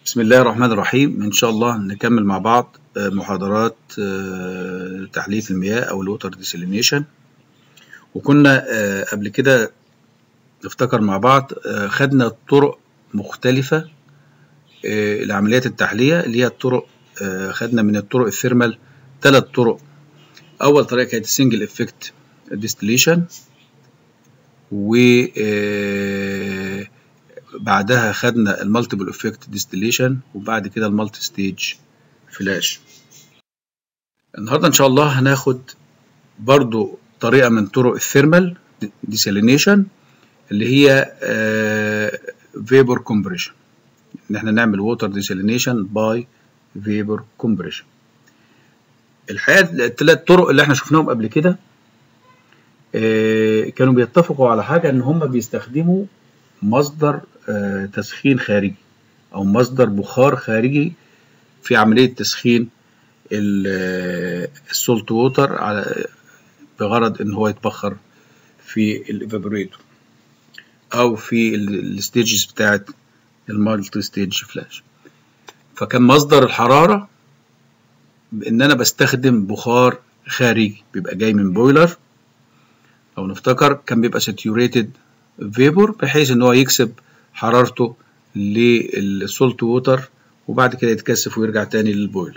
بسم الله الرحمن الرحيم إن شاء الله نكمل مع بعض محاضرات تحلية المياه أو الوتر ديسيلينيشن وكنا قبل كده نفتكر مع بعض خدنا طرق مختلفة لعمليات التحلية اللي هي الطرق خدنا من الطرق الثيرمال ثلاث طرق أول طريقة كانت السنجل افكت ديستليشن و بعدها خدنا المالتيبل افكت ديستليشن وبعد كده المالتي ستيج فلاش النهارده ان شاء الله هناخد برضو طريقه من طرق الثيرمال ديسالينيشن اللي هي فيبر كومبريشن ان احنا نعمل ووتر ديسالينيشن باي فيبر كومبريشن الحقيقه الثلاث طرق اللي احنا شفناهم قبل كده كانوا بيتفقوا على حاجه ان هم بيستخدموا مصدر تسخين خارجي او مصدر بخار خارجي في عمليه تسخين السولت ووتر على بغرض ان هو يتبخر في الايفابوريتور او في الستيجز بتاعه المالتي ستيج فلاش فكان مصدر الحراره ان انا بستخدم بخار خارجي بيبقى جاي من بويلر لو نفتكر كان بيبقى ساتيوريتد فيبور بحيث ان هو يكسب حرارته للسولت ووتر وبعد كده يتكثف ويرجع تاني للبويلر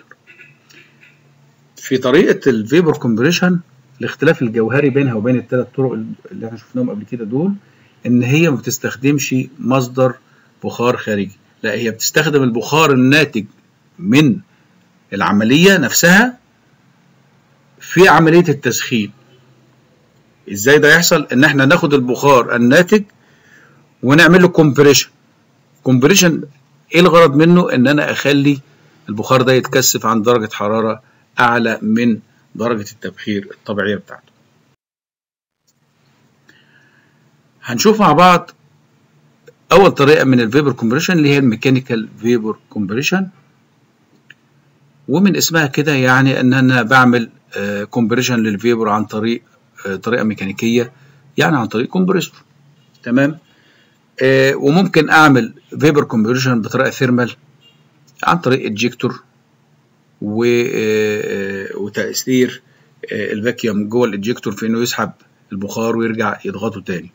في طريقة الفيبور كومبريشن الاختلاف الجوهري بينها وبين الثلاث طرق اللي احنا شفناهم قبل كده دول ان هي ما بتستخدمش مصدر بخار خارجي لا هي بتستخدم البخار الناتج من العملية نفسها في عملية التسخين ازاي ده يحصل ان احنا ناخد البخار الناتج ونعمل له كومبريشن كومبريشن ايه الغرض منه ان انا اخلي البخار ده يتكثف عن درجة حرارة اعلى من درجة التبخير الطبيعية بتاعته هنشوف مع بعض اول طريقة من الفيبر كومبريشن اللي هي الميكانيكال فيبر كومبريشن ومن اسمها كده يعني ان انا بعمل كومبريشن للفيبر عن طريق طريقه ميكانيكيه يعني عن طريق كومبريسور تمام آه وممكن اعمل فيبر كومبريشن بطريقه ثيرمال عن طريق اجيكتور و آه وتاثير آه الفاكيوم جوه الاجيكتور في انه يسحب البخار ويرجع يضغطه تاني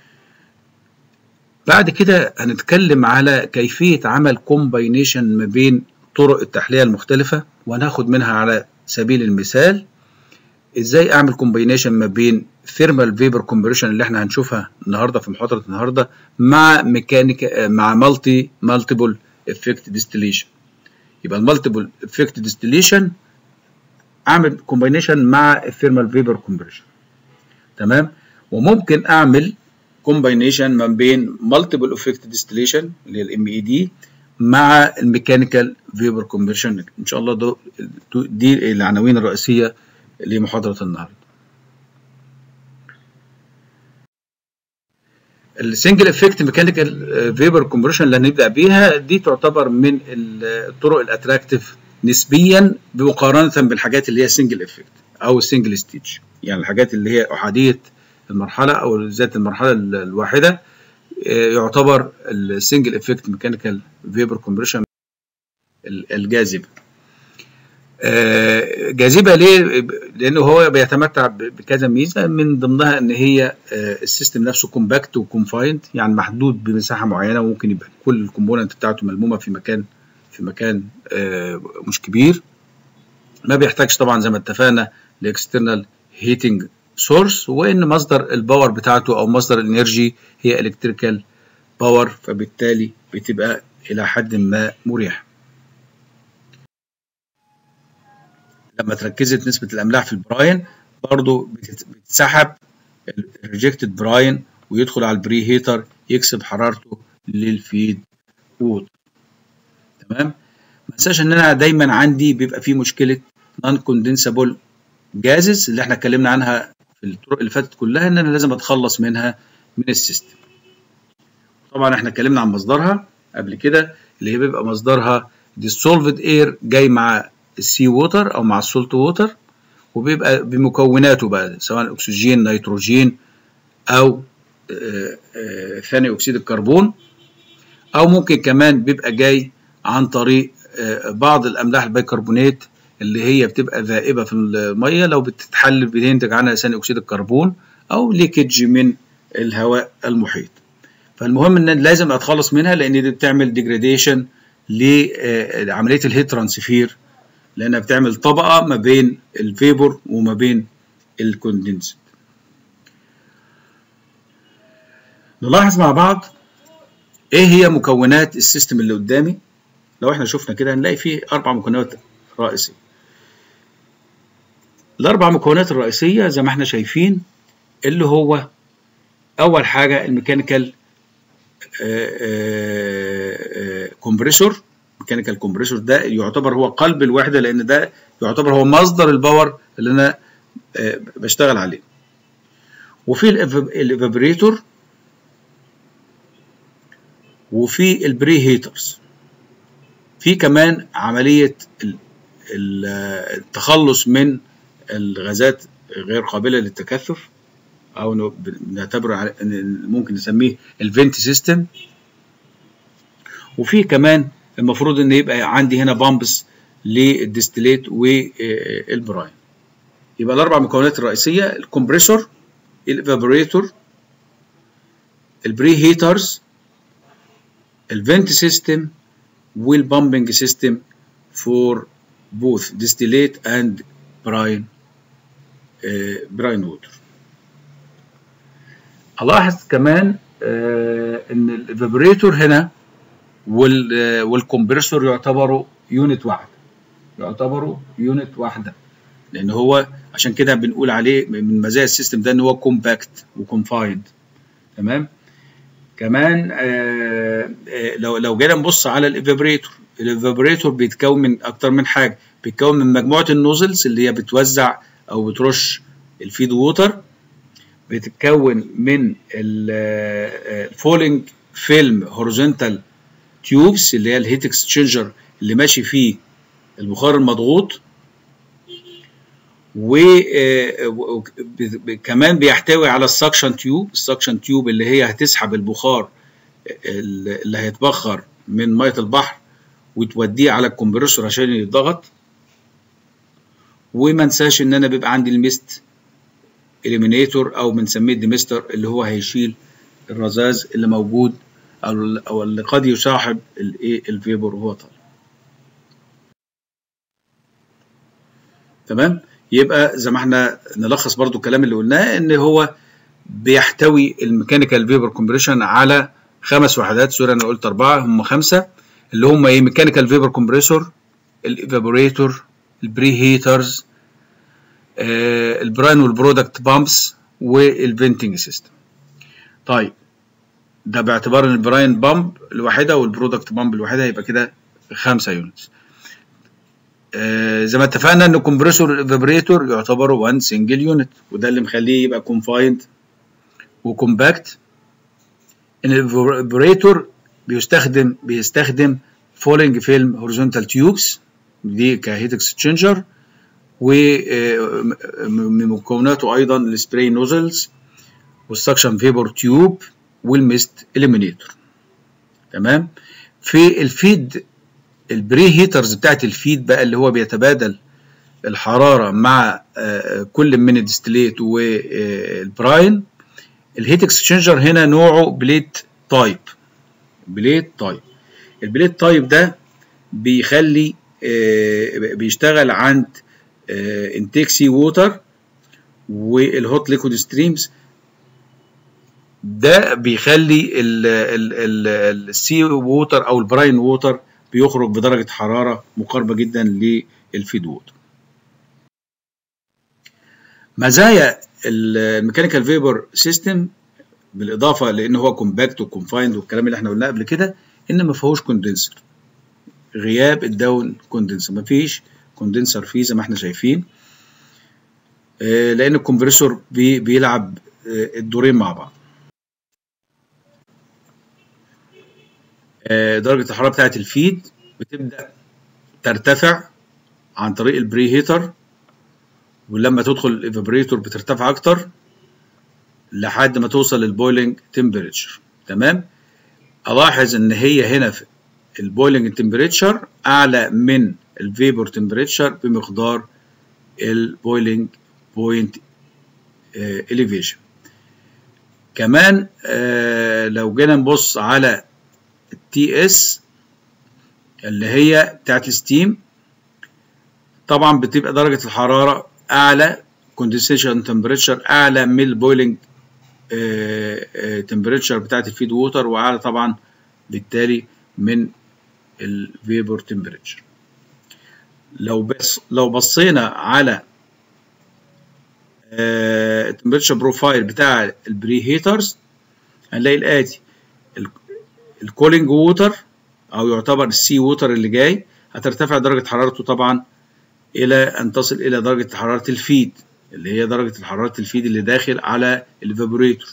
بعد كده هنتكلم على كيفيه عمل كومباينيشن ما بين طرق التحليه المختلفه وهناخد منها على سبيل المثال ازاي اعمل كومباينيشن ما بين ثيرمال فيبر كومبريشن اللي احنا هنشوفها النهارده في محاضره النهارده مع ميكانيكا مع مالتي مالتيبل افكت ديستليشن يبقى المالتيبل افكت ديستليشن اعمل كومباينيشن مع الثيرمال فيبر كومبريشن تمام وممكن اعمل كومباينيشن ما بين مالتيبل افكت ديستليشن اللي هي الام اي دي مع الميكانيكال فيبر كومبريشن ان شاء الله دي العناوين الرئيسيه لمحاضرة النهاردة السنجل افكت ميكانيكال فيبر كومبريشن اللي هنبدا بيها دي تعتبر من الطرق الاتراكتيف نسبيا بمقارنه بالحاجات اللي هي سنجل افكت او السنجل ستيج يعني الحاجات اللي هي احاديه المرحله او ذات المرحله الواحده يعتبر السنجل افكت ميكانيكال فيبر كومبريشن الجاذبه جاذبه ليه؟ لانه هو بيتمتع بكذا ميزه من ضمنها ان هي السيستم نفسه كومباكت وكونفايند يعني محدود بمساحه معينه وممكن يبقى كل الكومبوننت بتاعته ملمومه في مكان في مكان مش كبير ما بيحتاجش طبعا زي ما اتفقنا لاكسترنال هيتنج سورس وان مصدر الباور بتاعته او مصدر الانرجي هي الكتريكال باور فبالتالي بتبقى الى حد ما مريحه لما تركزت نسبة الأملاح في البراين برضو بتتسحب الريجكتد براين ويدخل على البري هيتر يكسب حرارته للفيد ووتر تمام ما انساش ان انا دايما عندي بيبقى في مشكله نون كوندنسابل جازز اللي احنا اتكلمنا عنها في الطرق اللي فاتت كلها ان انا لازم اتخلص منها من السيستم طبعا احنا اتكلمنا عن مصدرها قبل كده اللي هي بيبقى مصدرها dissolved اير جاي مع السي ووتر او مع السولت ووتر وبيبقى بمكوناته بقى سواء اكسجين نيتروجين او ثاني اكسيد الكربون او ممكن كمان بيبقى جاي عن طريق بعض الاملاح البيكربونات اللي هي بتبقى ذائبه في الميه لو بتتحلل بينتج عنها ثاني اكسيد الكربون او ليكج من الهواء المحيط فالمهم ان لازم اتخلص منها لان دي بتعمل ديجراديشن لعمليه الهيت ترانسفير لانها بتعمل طبقه ما بين الفيبور وما بين الكوندنس نلاحظ مع بعض ايه هي مكونات السيستم اللي قدامي لو احنا شفنا كده هنلاقي فيه اربع مكونات رئيسيه الاربع مكونات الرئيسيه زي ما احنا شايفين اللي هو اول حاجه الميكانيكال كومبريسور ميكانيكال كومبريسور ده يعتبر هو قلب الوحده لان ده يعتبر هو مصدر الباور اللي انا بشتغل عليه وفي الايفابريتور وفي البري هيترز في كمان عمليه التخلص من الغازات غير قابله للتكثف او نعتبره ممكن نسميه الفنت سيستم وفي كمان المفروض ان يبقى عندي هنا بامبس للديستليت والبراين يبقى الاربع مكونات الرئيسيه الكمبريسور الايفابوريتور البري هيترز الفنت سيستم والبامبنج سيستم فور both distillate and brine uh, brine water الاحظ كمان آه ان الايفابوريتور هنا وال والكمبريسور يعتبروا يونت واحده يعتبروا يونت واحده لان هو عشان كده بنقول عليه من مزايا السيستم ده ان هو كومباكت وكونفايند تمام كمان آه آه لو لو جينا نبص على الايفابوريتور الايفابوريتور بيتكون من اكتر من حاجه بيتكون من مجموعه النوزلز اللي هي بتوزع او بترش الفيد ووتر بتتكون من الفولينج فيلم هوريزونتال تيوبس اللي هي الهيت اكسشينجر اللي ماشي فيه البخار المضغوط وكمان بيحتوي على السكشن تيوب السكشن تيوب اللي هي هتسحب البخار اللي هيتبخر من ميه البحر وتوديه على الكمبريسور عشان يتضغط وما انساش ان انا بيبقى عندي الميست اليمينيتور او بنسميه الديمستر اللي هو هيشيل الرذاذ اللي موجود او اللي قد يصاحب الايه الفيبر وهو طالع تمام يبقى زي ما احنا نلخص برضو الكلام اللي قلناه ان هو بيحتوي الميكانيكال فيبر كومبريشن على خمس وحدات سوري انا قلت اربعه هم خمسه اللي هم ايه ميكانيكال فيبر كومبريسور الايفابوريتور البري هيترز آه البراين والبرودكت بامبس والفنتنج سيستم طيب ده باعتبار ان البراين بامب الواحده والبرودكت بامب الواحده يبقى كده خمسه يونتس آه زي ما اتفقنا ان الكمبريسور الايفابريتور يعتبروا 1 سنجل يونت وده اللي مخليه يبقى كونفايند وكومباكت الايفابريتور بيستخدم بيستخدم فولينج فيلم هوريزونتال تيوبس دي كهيت اكسشينجر ومن مكوناته ايضا السبراي نوزلز والسكشن فيبر تيوب والميست اليمينيتور تمام في الفيد البري هيترز بتاعت الفيد بقى اللي هو بيتبادل الحراره مع كل من الديستليت والبراين الهيت اكسشينجر هنا نوعه بليت تايب بليت تايب البليت تايب ده بيخلي بيشتغل عند انتيك سي ووتر والهوت ليكويد ستريمز ده بيخلي السي ووتر او البراين ووتر بيخرج بدرجه حراره مقاربه جدا للفيد ووتر مزايا الميكانيكال فيبر سيستم بالاضافه لان هو كومباكت وكونفايند والكلام اللي احنا قلناه قبل كده ان ما فيهوش كوندنسر غياب الداون كوندنسر ما فيش كوندنسر فيه زي ما احنا شايفين آه لان الكمبريسور بي بيلعب آه الدورين مع بعض آه درجه الحراره بتاعه الفيد بتبدا ترتفع عن طريق البري هيتر ولما تدخل الايفابريتور بترتفع اكتر لحد ما توصل للبويلنج تمبريتشر تمام الاحظ ان هي هنا في البويلنج تمبريتشر اعلى من الفيبور تمبريتشر بمقدار البويلنج بوينت اليفيشن كمان آه لو جينا نبص على التي اس اللي هي بتاعت الستيم طبعا بتبقى درجة الحرارة أعلى كوندنسيشن تمبريتشر أعلى من البويلنج تمبريتشر بتاعت الفيد ووتر وأعلى طبعا بالتالي من الفيبور تمبريتشر لو بس لو بصينا على التمبريتشر بروفايل بتاع البري هيترز هنلاقي الآتي الكولينج ووتر أو يعتبر السي ووتر اللي جاي هترتفع درجة حرارته طبعا إلى أن تصل إلى درجة حرارة الفيد اللي هي درجة حرارة الفيد اللي داخل على الفابوريتور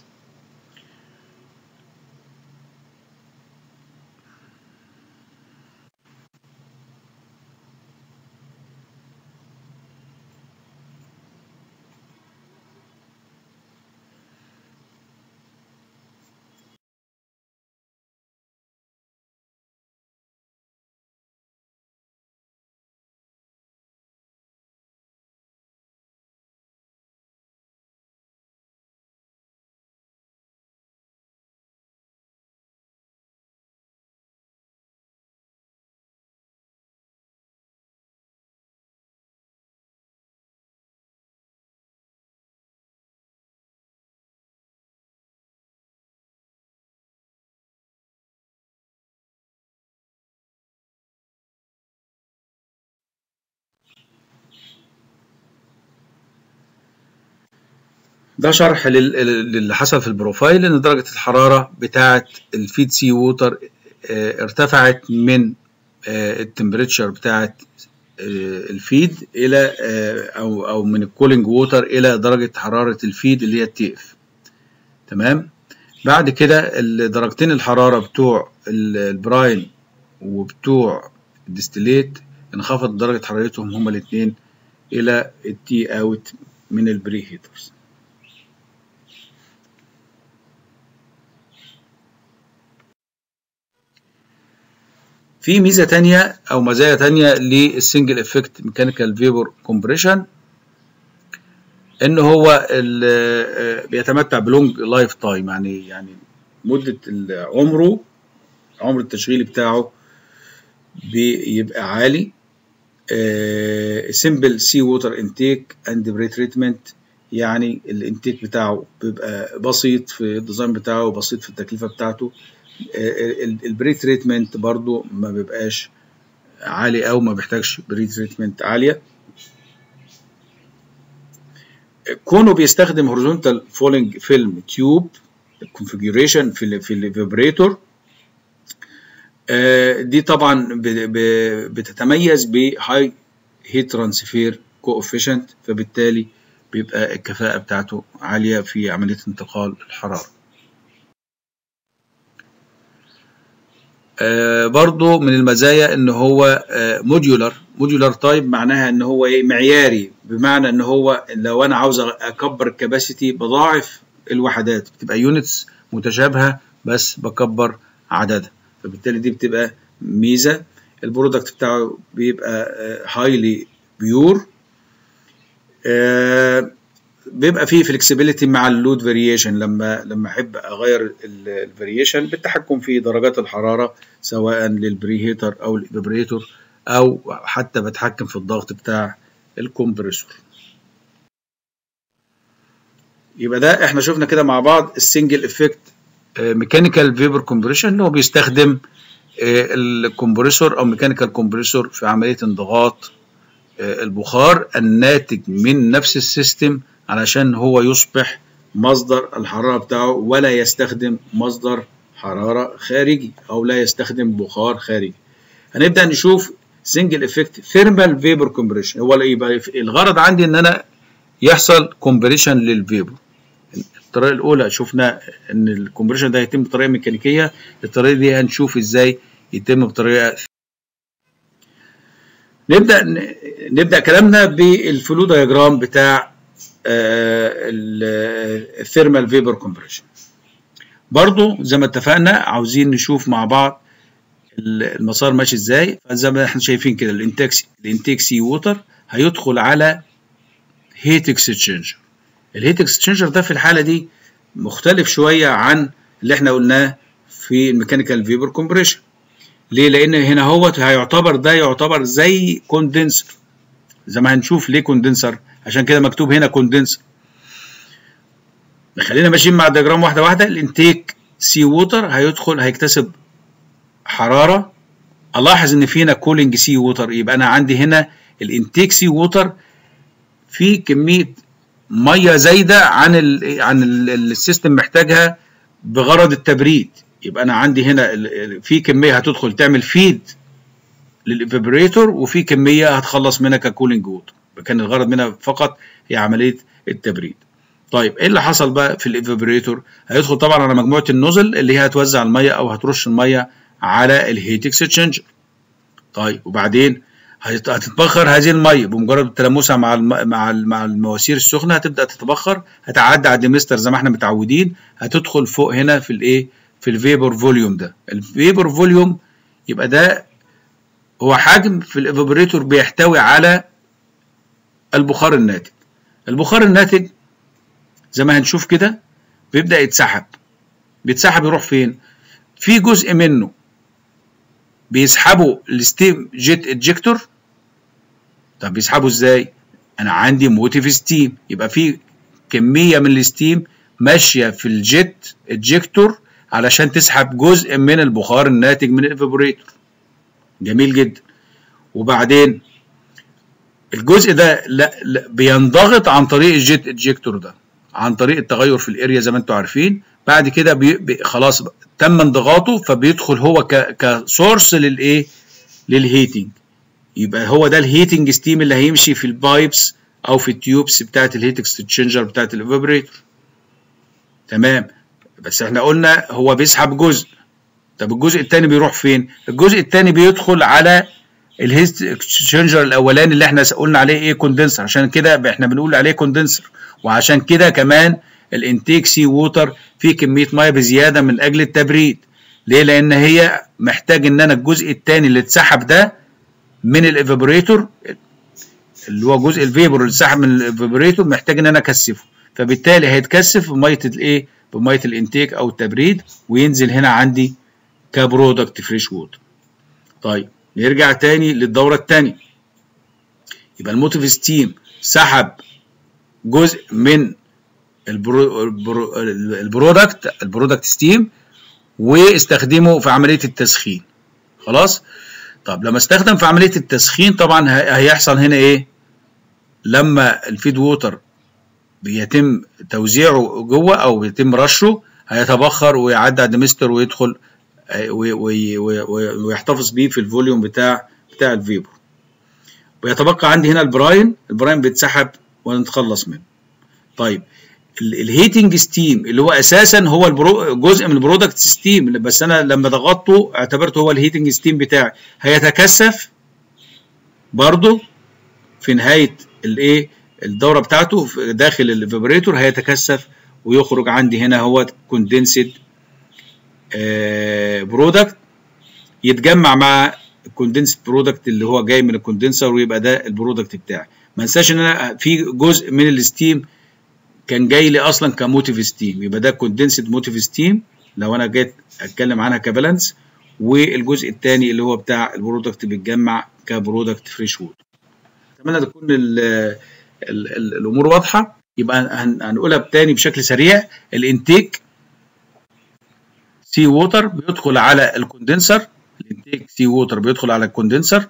ده شرح للي حصل في البروفايل ان درجة الحرارة بتاعة الفيد سي ووتر ارتفعت من التمبريتشر بتاعة الفيد الى او او من الكولينج ووتر الى درجة حرارة الفيد اللي هي التي اف تمام بعد كده درجتين الحرارة بتوع البراين وبتوع الديستليت انخفض درجة حرارتهم هما الاثنين الى التي اوت من البري هيترز في ميزة تانية أو مزايا تانية للسنجل افكت ميكانيكال فيبور كومبريشن إن هو بيتمتع بلونج لايف تايم يعني يعني مدة عمره عمر التشغيل بتاعه بيبقى عالي سمبل سي ووتر انتيك اند بري تريتمنت يعني الانتيك بتاعه بيبقى بسيط في الديزاين بتاعه بسيط في التكلفة بتاعته البري تريتمنت برضو ما بيبقاش عالي او ما بيحتاجش بري تريتمنت عاليه كونه بيستخدم هوريزونتال فولينج فيلم تيوب الكونفيجريشن في في الفيبريتور دي طبعا بتتميز بهاي هيت ترانسفير كوفيشنت فبالتالي بيبقى الكفاءه بتاعته عاليه في عمليه انتقال الحراره آه برضو من المزايا ان هو آه موديولار موديولار تايب معناها ان هو ايه معياري بمعنى ان هو لو انا عاوز اكبر الكباسيتي بضاعف الوحدات بتبقى يونتس متشابهه بس بكبر عددها فبالتالي دي بتبقى ميزه البرودكت بتاعه بيبقى هايلي بيور آه بيبقى فيه فلكسبيليتي مع اللود فاريشن لما لما احب اغير الفاريشن بالتحكم في درجات الحراره سواء للبري هيتر او الايفابريتور او حتى بتحكم في الضغط بتاع الكمبريسور يبقى ده احنا شفنا كده مع بعض السنجل افكت ميكانيكال فيبر كومبريشن اللي هو بيستخدم الكمبريسور او ميكانيكال كومبريسور في عمليه انضغاط البخار الناتج من نفس السيستم علشان هو يصبح مصدر الحرارة بتاعه ولا يستخدم مصدر حرارة خارجي أو لا يستخدم بخار خارجي هنبدأ نشوف سنجل افكت ثيرمال فيبر كومبريشن هو يبقى الغرض عندي ان انا يحصل كومبريشن للفيبر الطريقة الأولى شفنا إن الكومبريشن ده هيتم بطريقة ميكانيكية الطريقة دي هنشوف إزاي يتم بطريقة نبدأ نبدأ كلامنا بالفلو دايجرام بتاع الثيرمال فيبر كومبريشن برضو زي ما اتفقنا عاوزين نشوف مع بعض المسار ماشي ازاي فزي ما احنا شايفين كده الانتاك الانتاك سي ووتر هيدخل على هيت اكسشينجر الهيت اكسشينجر ده في الحاله دي مختلف شويه عن اللي احنا قلناه في الميكانيكال فيبر كومبريشن ليه لان هنا هو هيعتبر ده يعتبر زي كوندنسر زي ما هنشوف ليه كوندنسر عشان كده مكتوب هنا كوندنسر خلينا ماشيين مع الدياجرام واحده واحده الانتيك سي ووتر هيدخل هيكتسب حراره الاحظ ان فينا كولينج سي ووتر يبقى انا عندي هنا الانتيك سي ووتر في كميه ميه زايده عن ال عن ال السيستم محتاجها بغرض التبريد يبقى انا عندي هنا في كميه هتدخل تعمل فيد للإيفابريتور وفي كميه هتخلص منها ككولينج ووتر كان الغرض منها فقط هي عمليه التبريد طيب ايه اللي حصل بقى في الإيفابريتور هيدخل طبعا على مجموعه النوزل اللي هي هتوزع الميه او هترش الميه على الهيت اكسشينجر طيب وبعدين هتتبخر هذه الميه بمجرد تلامسها مع الم... مع ال... مع المواسير السخنه هتبدا تتبخر هتعدي على الديمستر زي ما احنا متعودين هتدخل فوق هنا في الايه في الفيبر فوليوم ده الفيبر فوليوم يبقى ده هو حجم في الايفابوريتور بيحتوي على البخار الناتج البخار الناتج زي ما هنشوف كده بيبدا يتسحب بيتسحب يروح فين في جزء منه بيسحبوا الستيم جيت اجكتور طب بيسحبوا ازاي انا عندي موتيف ستيم يبقى في كميه من الستيم ماشيه في الجيت اجكتور علشان تسحب جزء من البخار الناتج من الافابوريتور جميل جدا وبعدين الجزء ده لا, لا بينضغط عن طريق الجيت اجكتور ده عن طريق التغير في الاريا زي ما انتم عارفين بعد كده بي بي خلاص تم انضغاطه فبيدخل هو كسورس للايه للهيتنج يبقى هو ده الهيتنج ستيم اللي هيمشي في البايبس او في التيوبس بتاعه الهيت اكسشينجر بتاعه الافابريتور تمام بس احنا قلنا هو بيسحب جزء طب الجزء الثاني بيروح فين الجزء الثاني بيدخل على الهيت اكسشينجر الاولاني اللي احنا قلنا عليه ايه كوندنسر عشان كده احنا بنقول عليه كوندنسر وعشان كده كمان الانتيك سي ووتر فيه كميه ميه بزياده من اجل التبريد ليه لان هي محتاج ان انا الجزء الثاني اللي اتسحب ده من الافابوريتور اللي هو جزء الفيبر اللي اتسحب من الافابوريتور محتاج ان انا اكثفه فبالتالي هيتكثف بميه الايه بميه الانتيك او التبريد وينزل هنا عندي كبرودكت فريش ووتر طيب نرجع تاني للدوره الثانيه يبقى الموتيف ستيم سحب جزء من البرو البرو البرودكت البرودكت ستيم واستخدمه في عمليه التسخين خلاص طب لما استخدم في عمليه التسخين طبعا هيحصل هنا ايه لما الفيد ووتر بيتم توزيعه جوه او بيتم رشه هيتبخر ويعدي على الدمستر ويدخل ويحتفظ بيه في الفوليوم بتاع بتاع الفيبر ويتبقى عندي هنا البراين البراين بيتسحب ونتخلص منه طيب الهيتنج ستيم اللي هو اساسا هو البرو جزء من البرودكت ستيم بس انا لما ضغطته اعتبرته هو الهيتنج ستيم بتاعي هيتكثف برضه في نهايه الايه الدوره بتاعته داخل الفيبريتور هيتكثف ويخرج عندي هنا هو كوندنسد برودكت يتجمع مع الكوندنسد برودكت اللي هو جاي من الكوندنسر ويبقى ده البرودكت بتاعي ما انساش ان انا في جزء من الستيم كان جاي لي اصلا كموتيف ستيم يبقى ده كوندنسد موتيف ستيم لو انا جيت اتكلم عنها كبالانس والجزء الثاني اللي هو بتاع البرودكت بيتجمع كبرودكت فريش وود اتمنى تكون ال ال ال الامور واضحه يبقى هنقولها تاني بشكل سريع الانتيك سي ووتر بيدخل على الكوندنسر الانتيك سي ووتر بيدخل على الكوندنسر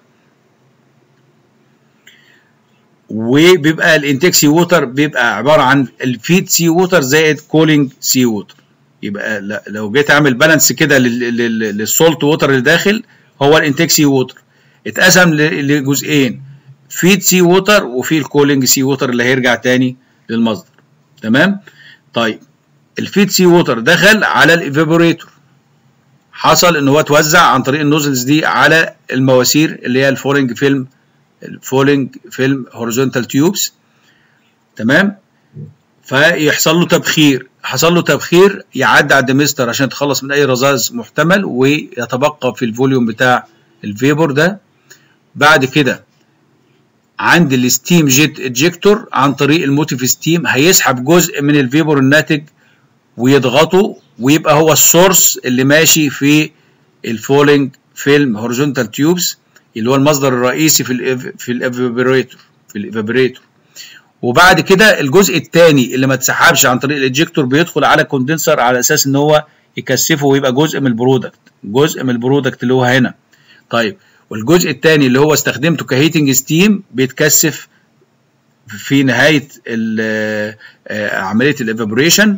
وبيبقى الانتيك سي ووتر بيبقى عباره عن الفيد سي ووتر زائد كولينج سي ووتر يبقى لو جيت اعمل بالانس كده للسولت ووتر اللي داخل هو الانتيك سي ووتر اتقسم لجزئين فيد سي ووتر وفي الكولينج سي ووتر اللي هيرجع تاني للمصدر تمام طيب الفيد سي ووتر دخل على الايفابوريتور حصل ان هو اتوزع عن طريق النوزلز دي على المواسير اللي هي الفولينج فيلم الفولينج فيلم هوريزونتال تيوبس تمام فيحصل له تبخير حصل له تبخير يعدي على الدمستر عشان يتخلص من اي رذاذ محتمل ويتبقى في الفوليوم بتاع الفيبور ده بعد كده عند الستيم جيت اجكتور عن طريق الموتيف ستيم هيسحب جزء من الفيبور الناتج ويضغطه ويبقى هو السورس اللي ماشي في الفولينج فيلم هوريزونتال تيوبس اللي هو المصدر الرئيسي في ال في الافيبريتور في الافيبريتور وبعد كده الجزء الثاني اللي ما اتسحبش عن طريق الاجكتور بيدخل على كوندنسر على اساس ان هو يكثفه ويبقى جزء من البرودكت جزء من البرودكت اللي هو هنا طيب والجزء الثاني اللي هو استخدمته كهيتنج ستيم بيتكثف في نهايه عمليه الافابوريشن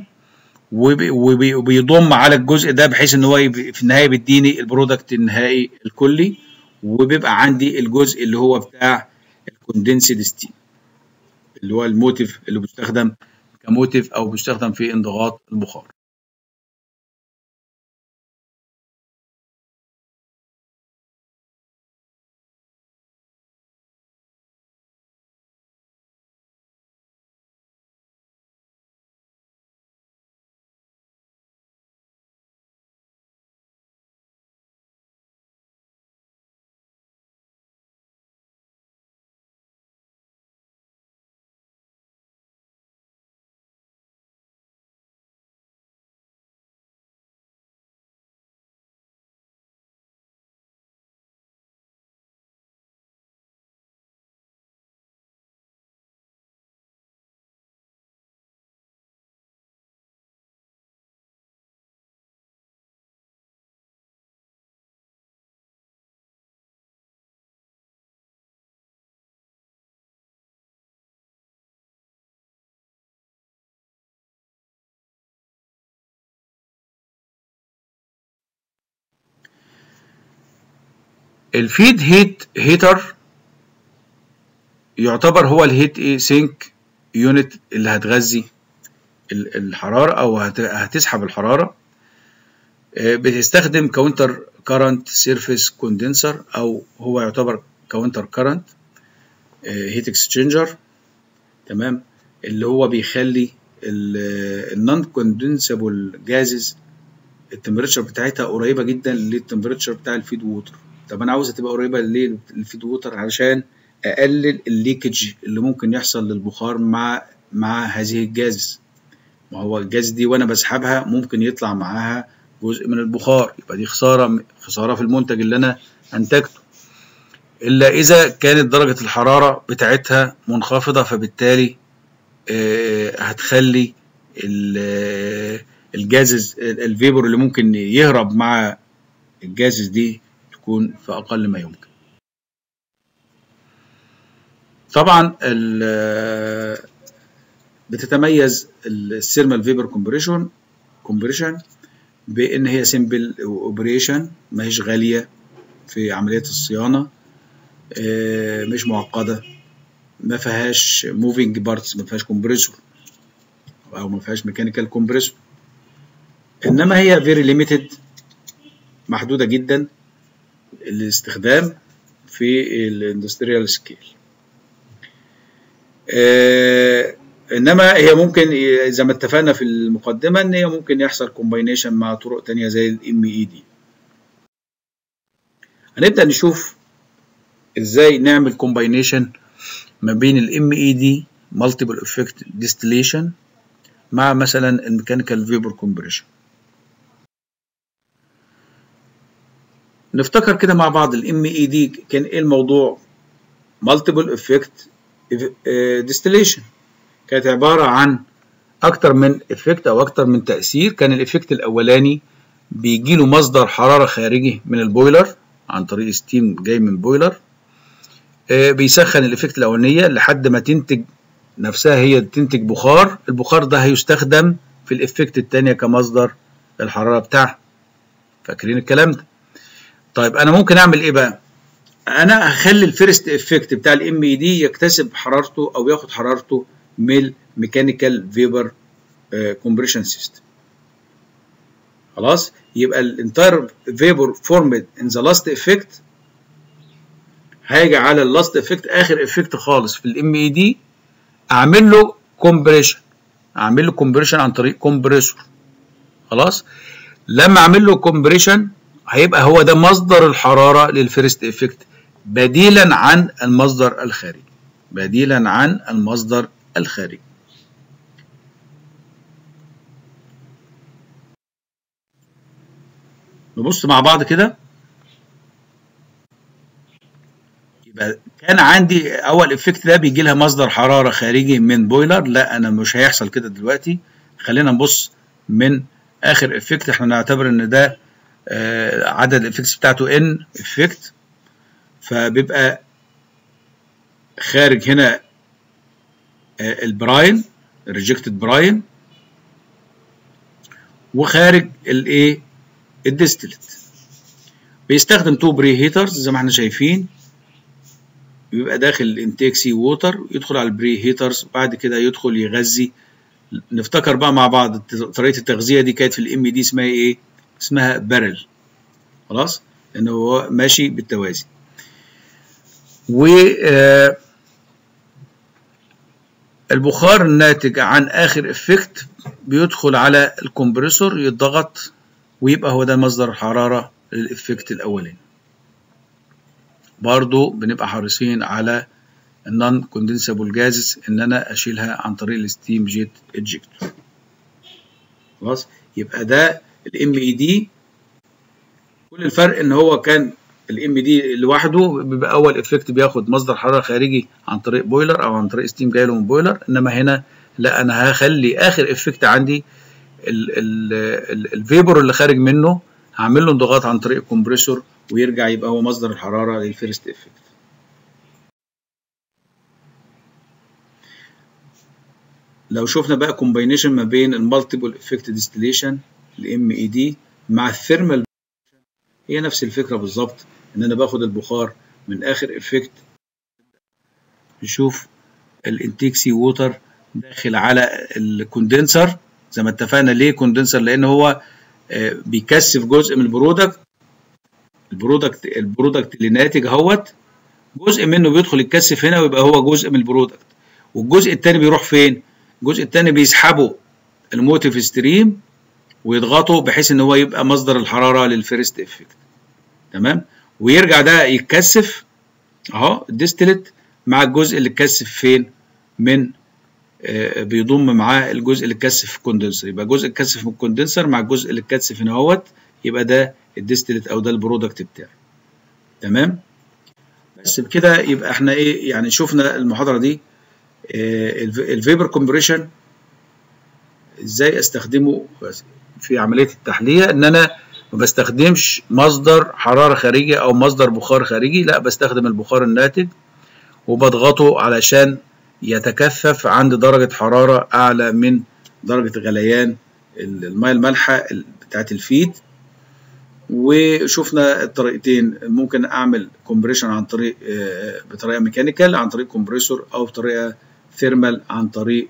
وبيضم على الجزء ده بحيث ان هو في النهايه بيديني البرودكت النهائي الكلي وبيبقى عندي الجزء اللي هو بتاع الكوندنسد ستيم اللي هو الموتيف اللي بيستخدم كموتيف او بيستخدم في انضغاط البخار الفيد هيت هيتر يعتبر هو الهيت ايه سينك يونت اللي هتغذي الحراره او هتسحب الحراره بتستخدم كاونتر كارنت سيرفيس كوندنسر او هو يعتبر كاونتر كارنت هيت اكسشينجر تمام اللي هو بيخلي النون كوندنسبل جازز التمبريتشر بتاعتها قريبه جدا للتمبريتشر بتاع الفيد ووتر طب انا عاوزها تبقى قريبه للفيد ووتر علشان اقلل الليكج اللي ممكن يحصل للبخار مع مع هذه الجاز ما هو الجاز دي وانا بسحبها ممكن يطلع معاها جزء من البخار يبقى دي خساره خساره في المنتج اللي انا انتجته الا اذا كانت درجه الحراره بتاعتها منخفضه فبالتالي هتخلي الجازز الفيبر اللي ممكن يهرب مع الجازز دي تكون في اقل ما يمكن طبعا بتتميز الثيرمال فيبر كومبريشن كومبريشن بان هي سيمبل اوبريشن ما هيش غاليه في عمليه الصيانه مش معقده ما فيهاش موفينج بارتس ما فيهاش كومبريسور او ما فيهاش ميكانيكال كومبريسور انما هي فيري ليميتد محدوده جدا الاستخدام في الاندستريال سكيل آه انما هي ممكن زي ما اتفقنا في المقدمه ان هي ممكن يحصل كومباينيشن مع طرق تانية زي الام اي دي هنبدا نشوف ازاي نعمل كومباينيشن ما بين الام اي دي مالتيبل افكت ديستليشن مع مثلا الميكانيكال فيبر كومبريشن نفتكر كده مع بعض الام اي دي كان ايه الموضوع مالتيبل افكت ديستليشن كانت عباره عن اكتر من افكت او اكتر من تاثير كان الافكت الاولاني بيجي له مصدر حراره خارجي من البويلر عن طريق ستيم جاي من بويلر بيسخن الافكت الاولانيه لحد ما تنتج نفسها هي تنتج بخار البخار ده هيستخدم في الافكت الثانيه كمصدر الحراره بتاعها فاكرين الكلام ده طيب انا ممكن اعمل ايه بقى انا هخلي الفيرست افكت بتاع الام اي دي يكتسب حرارته او ياخد حرارته من الميكانيكال فيبر كومبريشن سيستم خلاص يبقى الانتاير فيبر فورمد ان ذا لاست افكت هاجي على اللاست افكت اخر افكت خالص في الام اي دي اعمل له كومبريشن اعمل له كومبريشن عن طريق كومبريسور خلاص لما اعمل له كومبريشن هيبقى هو ده مصدر الحراره للفيرست افكت بديلا عن المصدر الخارجي بديلا عن المصدر الخارجي نبص مع بعض كده يبقى كان عندي اول افكت ده بيجي لها مصدر حراره خارجي من بويلر لا انا مش هيحصل كده دلوقتي خلينا نبص من اخر افكت احنا نعتبر ان ده آه عدد الافكتس بتاعته ان افكت فبيبقى خارج هنا آه البراين الريجكتد براين وخارج الايه الديستلت بيستخدم تو بري هيترز زي ما احنا شايفين بيبقى داخل الانتيك سي ووتر يدخل على البري هيترز وبعد كده يدخل يغذي نفتكر بقى مع بعض طريقه التغذيه دي كانت في الام دي اسمها ايه اسمها بارل خلاص لان هو ماشي بالتوازي و البخار الناتج عن اخر افكت بيدخل على الكمبريسور يتضغط ويبقى هو ده مصدر الحراره للافكت الاولاني برضو بنبقى حريصين على النون كوندنسابل جازز ان انا اشيلها عن طريق الستيم جيت اجكتور خلاص يبقى ده الام اي دي كل الفرق ان هو كان الام دي لوحده بيبقى اول افكت بياخد مصدر حراره خارجي عن طريق بويلر او عن طريق ستيم جاي له من بويلر انما هنا لا انا هخلي اخر افكت عندي الفيبر اللي خارج منه هعمل له انضغاط عن طريق الكمبريسور ويرجع يبقى هو مصدر الحراره للفيرست افكت لو شفنا بقى كومباينيشن ما بين المالتيبل افكت ديستليشن الام اي دي مع الثيرمال هي نفس الفكره بالظبط ان انا باخد البخار من اخر افكت نشوف الانتيك سي ووتر داخل على الكوندنسر زي ما اتفقنا ليه كوندنسر لان هو بيكثف جزء من البرودكت البرودكت البرودكت اللي ناتج اهوت جزء منه بيدخل يتكثف هنا ويبقى هو جزء من البرودكت والجزء الثاني بيروح فين الجزء الثاني بيسحبه الموتيف ستريم ويضغطه بحيث ان هو يبقى مصدر الحراره للفيرست افكت تمام ويرجع ده يتكثف اهو الديستلت مع الجزء اللي اتكثف فين من آه بيضم معاه الجزء اللي اتكثف في الكوندنسر يبقى جزء اتكثف من الكوندنسر مع الجزء اللي اتكثف هنا اهوت يبقى ده الديستلت او ده البرودكت بتاعي تمام بس بكده يبقى احنا ايه يعني شفنا المحاضره دي آه الفيبر كومبريشن ازاي استخدمه في عمليه التحليه ان انا ما بستخدمش مصدر حراره خارجي او مصدر بخار خارجي لا بستخدم البخار الناتج وبضغطه علشان يتكثف عند درجه حراره اعلى من درجه غليان الميه المالحه بتاعت الفيد وشفنا الطريقتين ممكن اعمل كومبريشن عن طريق بطريقه ميكانيكال عن طريق كومبريسور او بطريقه ثيرمال عن طريق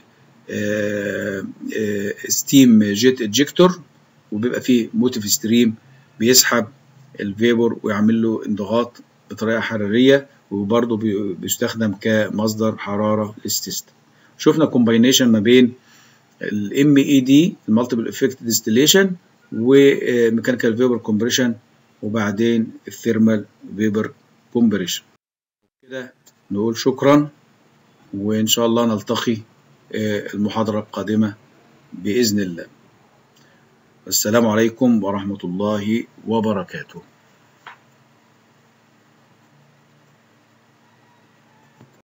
ستيم جيت اجكتور وبيبقى فيه موتيف ستريم بيسحب الفيبور ويعمل له انضغاط بطريقه حراريه وبرضه بيستخدم كمصدر حراره للسيستم شفنا كومباينيشن ما بين الام اي دي المالتيبل افكت ديستليشن وميكانيكال فيبر كومبريشن وبعدين الثيرمال فيبر كومبريشن كده نقول شكرا وان شاء الله نلتقي المحاضرة القادمة بإذن الله السلام عليكم ورحمة الله وبركاته